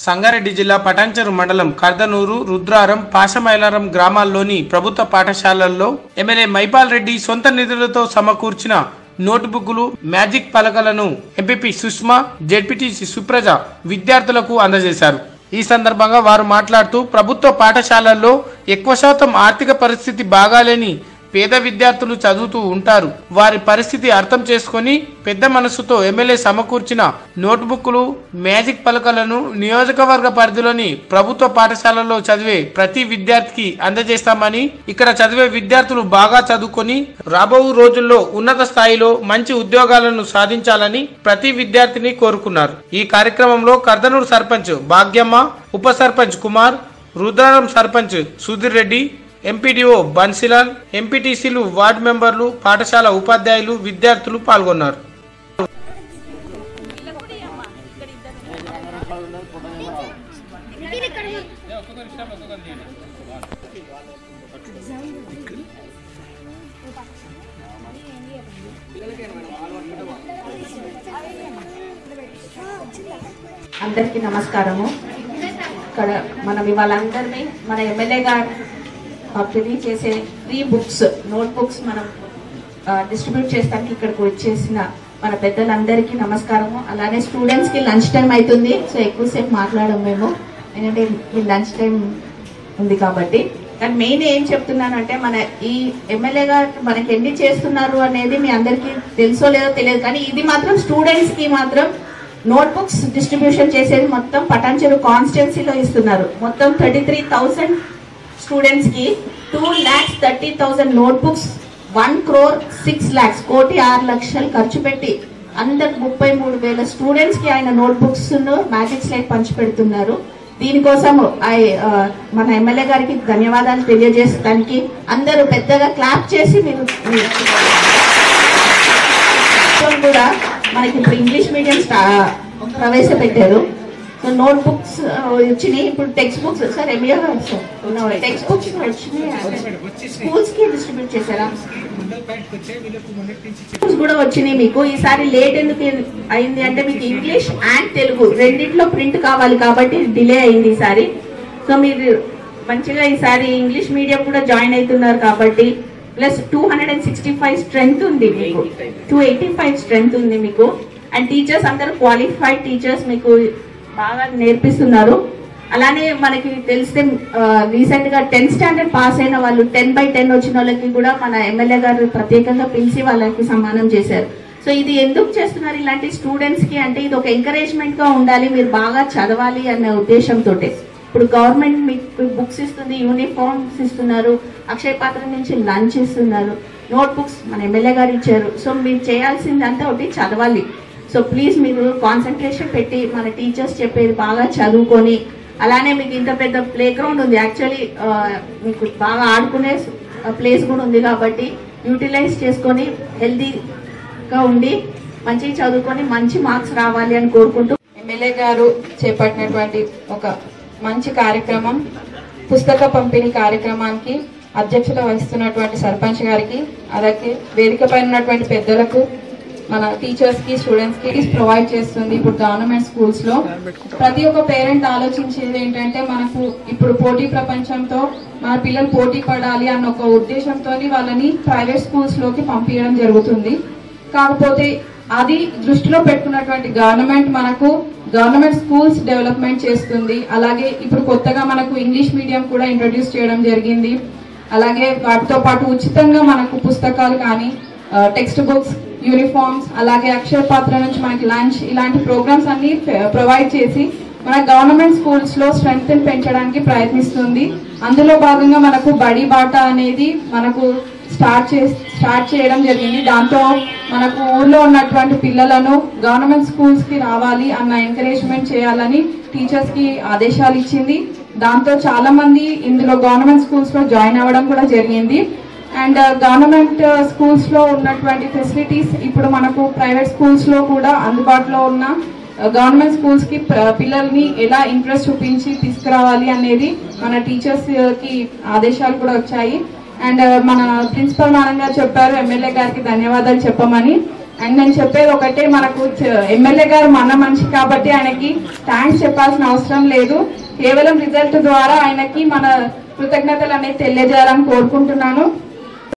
సంగారెడ్డి జిల్లా పటాంచెరు మండలం కర్దనూరు రుద్రారం పాషమైలారం గ్రామాల్లోని ప్రభుత్వ పాఠశాలల్లో ఎమ్మెల్యే మైపాల్ రెడ్డి సొంత నిధులతో సమకూర్చిన నోట్బుక్లు మ్యాజిక్ పలకలను ఎంపీపీ సుష్మా జెడ్పీటీసీ సుప్రజ విద్యార్థులకు అందజేశారు ఈ సందర్భంగా వారు మాట్లాడుతూ ప్రభుత్వ పాఠశాలల్లో ఎక్కువ శాతం ఆర్థిక పరిస్థితి బాగాలేని పేద విద్యార్థులు చదువుతూ ఉంటారు వారి పరిస్థితి అర్థం చేసుకొని పెద్ద మనసుతో ఎమ్మెల్యే సమకూర్చిన నోట్బుక్లు మ్యాజిక్ పలకలను నియోజకవర్గ పరిధిలోని ప్రభుత్వ పాఠశాలలో చదివే ప్రతి విద్యార్థికి అందజేస్తామని ఇక్కడ చదివే విద్యార్థులు బాగా చదువుకొని రాబో రోజుల్లో ఉన్నత స్థాయిలో మంచి ఉద్యోగాలను సాధించాలని ప్రతి విద్యార్థిని కోరుకున్నారు ఈ కార్యక్రమంలో కర్దనూరు సర్పంచ్ భాగ్యమ్మ ఉప సర్పంచ్ కుమార్ రుద్రారం సర్పంచ్ సుధీర్ రెడ్డి ఎంపీడీఓ బన్సిలాల్ ఎంపీటీసీలు వార్డు మెంబర్లు పాఠశాల ఉపాధ్యాయులు విద్యార్థులు పాల్గొన్నారు అందరికీ నమస్కారము ఇక్కడ మనం ఇవాళ అందరినీ మన ఎమ్మెల్యే గారు పంపిణీ చేసే ఫ్రీ బుక్స్ నోట్ బుక్స్ మనం డిస్ట్రిబ్యూట్ చేస్తానికి ఇక్కడికి వచ్చేసిన మన పెద్దలందరికీ నమస్కారము అలానే స్టూడెంట్స్ కి లంచ్ టైం అవుతుంది సో ఎక్కువసేపు మాట్లాడడం మేము ఎందుకంటే మీ లంచ్ టైం ఉంది కాబట్టి కానీ మెయిన్ ఏం చెప్తున్నానంటే మన ఈ ఎమ్మెల్యే గారు మనకి ఎన్ని చేస్తున్నారు అనేది మీ అందరికీ తెలుసో లేదో తెలియదు కానీ ఇది మాత్రం స్టూడెంట్స్ కి మాత్రం నోట్ బుక్స్ డిస్ట్రిబ్యూషన్ చేసేది మొత్తం పటాన్చెరు కాన్స్టిట్యున్సీలో ఇస్తున్నారు మొత్తం థర్టీ త్రీ థౌసండ్ స్టూడెంట్స్ కి two lakhs thirty thousand note books one crore six lakhs కోటి ఆరు లక్షలు ఖర్చు పెట్టి అందరికి ముప్పై మూడు వేల స్టూడెంట్స్ కి ఆయన నోట్ బుక్స్ మ్యాజిక్ స్లైట్ పంచి పెడుతున్నారు దీనికోసం ఐ- ఆ, మన ఎమ్మెల్యే గారికి ధన్యవాదాలు తెలియజేయడానికి అందరూ పెద్దగా క్లాప్ చేసి మీరు మీరు ప్రభుత్వం కూడా మనకి ఇప్పుడు ఇంగ్లీష్ మీడియం స్టా- ప్రవేశపెట్టారు సో నోట్ బుక్స్ వచ్చినాయి ఇప్పుడు text books sir MA sir text books వచ్చినాయి స్కూల్స్ కి డిస్ట్రిబ్యూట్ చేశారా బుక్స్ కూడా వచ్చినాయి మీకు ఈసారి లేట్ ఎందుకు అయింది అంటే మీకు ఇంగ్లీష్ అండ్ తెలుగు రెండిట్లో ప్రింట్ కావాలి కాబట్టి డిలే అయింది ఈసారి సో మీరు మంచిగా ఈసారి ఇంగ్లీష్ మీడియం కూడా జాయిన్ అవుతున్నారు కాబట్టి plus two hundred and sixty five strength ఉంది మీకు టూ ఎయిటీ ఫైవ్ స్ట్రెంగ్త్ ఉంది మీకు అండ్ టీచర్స్ అందరు క్వాలిఫైడ్ టీచర్స్ మీకు బాగా నేర్పిస్తున్నారు అలానే మనకి తెలిస్తే రీసెంట్ గా టెన్త్ స్టాండర్డ్ పాస్ అయిన వాళ్ళు టెన్ బై టెన్ వచ్చిన వాళ్ళకి కూడా మన ఎమ్మెల్యే గారు ప్రత్యేకంగా పిలిచి వాళ్ళకి సన్మానం చేశారు సో ఇది ఎందుకు చేస్తున్నారు ఇలాంటి స్టూడెంట్స్ కి అంటే ఇది ఒక ఎంకరేజ్మెంట్ గా ఉండాలి మీరు బాగా చదవాలి అనే ఉద్దేశంతో ఇప్పుడు గవర్నమెంట్ మీకు బుక్స్ ఇస్తుంది యూనిఫామ్స్ ఇస్తున్నారు అక్షయ పాత్ర నుంచి లంచ్ ఇస్తున్నారు నోట్ బుక్స్ మన ఎమ్మెల్యే గారు ఇచ్చారు సో మీరు చేయాల్సిందంతా ఒకటి చదవాలి సో ప్లీజ్ మీరు కాన్సన్ట్రేషన్ పెట్టి మన టీచర్స్ చెప్పేది బాగా చదువుకొని అలానే మీకు ఇంత పెద్ద ప్లే గ్రౌండ్ ఉంది యాక్చువల్లీ మీకు బాగా ఆడుకునే ప్లేస్ కూడా ఉంది కాబట్టి యూటిలైజ్ చేసుకొని హెల్తీగా ఉండి మంచిగా చదువుకొని మంచి మార్క్స్ రావాలి అని కోరుకుంటూ ఎమ్మెల్యే గారు చేపట్టినటువంటి ఒక మంచి కార్యక్రమం పుస్తక పంపిణీ కార్యక్రమానికి అధ్యక్షత వహిస్తున్నటువంటి సర్పంచ్ గారికి అలాగే వేదిక పైన ఉన్నటువంటి పెద్దలకు మన టీచర్స్ కి స్టూడెంట్స్ కి ప్రొవైడ్ చేస్తుంది ఇప్పుడు గవర్నమెంట్ స్కూల్స్ లో ప్రతి ఒక్క పేరెంట్ ఆలోచించేది ఏంటంటే మనకు ఇప్పుడు పోటీ ప్రపంచంతో మన పిల్లలు పోటీ పడాలి అన్న ఒక ఉద్దేశంతో వాళ్ళని ప్రైవేట్ స్కూల్స్ లోకి పంపించడం జరుగుతుంది కాకపోతే అది దృష్టిలో పెట్టుకున్నటువంటి గవర్నమెంట్ మనకు గవర్నమెంట్ స్కూల్స్ డెవలప్మెంట్ చేస్తుంది అలాగే ఇప్పుడు కొత్తగా మనకు ఇంగ్లీష్ మీడియం కూడా ఇంట్రడ్యూస్ చేయడం జరిగింది అలాగే వాటితో పాటు ఉచితంగా మనకు పుస్తకాలు కానీ టెక్స్ట్ బుక్స్ యూనిఫామ్స్ అలాగే అక్షర పాత్ర నుంచి మనకి లంచ్ ఇలాంటి ప్రోగ్రామ్స్ అన్ని ప్రొవైడ్ చేసి మన గవర్నమెంట్ స్కూల్స్ లో స్ట్రెంగ్త్ పెంచడానికి ప్రయత్నిస్తుంది అందులో భాగంగా మనకు బడి బాట అనేది మనకు స్టార్ట్ చే స్టార్ట్ చేయడం జరిగింది దాంతో మనకు ఊర్లో ఉన్నటువంటి పిల్లలను గవర్నమెంట్ స్కూల్స్ కి రావాలి అన్న ఎంకరేజ్మెంట్ చేయాలని టీచర్స్ కి ఆదేశాలు ఇచ్చింది దాంతో చాలా మంది ఇందులో గవర్నమెంట్ స్కూల్స్ లో జాయిన్ అవ్వడం కూడా జరిగింది అండ్ గవర్నమెంట్ స్కూల్స్ లో ఉన్నటువంటి ఫెసిలిటీస్ ఇప్పుడు మనకు ప్రైవేట్ స్కూల్స్ లో కూడా అందుబాటులో ఉన్న గవర్నమెంట్ స్కూల్స్ కి ప్ర- పిల్లల్ని ఎలా ఇంట్రెస్ట్ చూపించి తీసుకురావాలి అనేది మన టీచర్స్ కి ఆదేశాలు కూడా వచ్చాయి అండ్ మన ప్రిన్సిపల్ మేడం గారు చెప్పారు ఎమ్మెల్యే గారికి ధన్యవాదాలు చెప్పమని అండ్ నేను చెప్పేది ఒకటే మనకు చ- ఎమ్మెల్యే గారు మన మనిషి కాబట్టి ఆయనకి థ్యాంక్స్ చెప్పాల్సిన అవసరం లేదు కేవలం రిజల్ట్ ద్వారా ఆయనకి మన కృతజ్ఞతలు అనేది తెలియజేయాలని కోరుకుంటున్నాను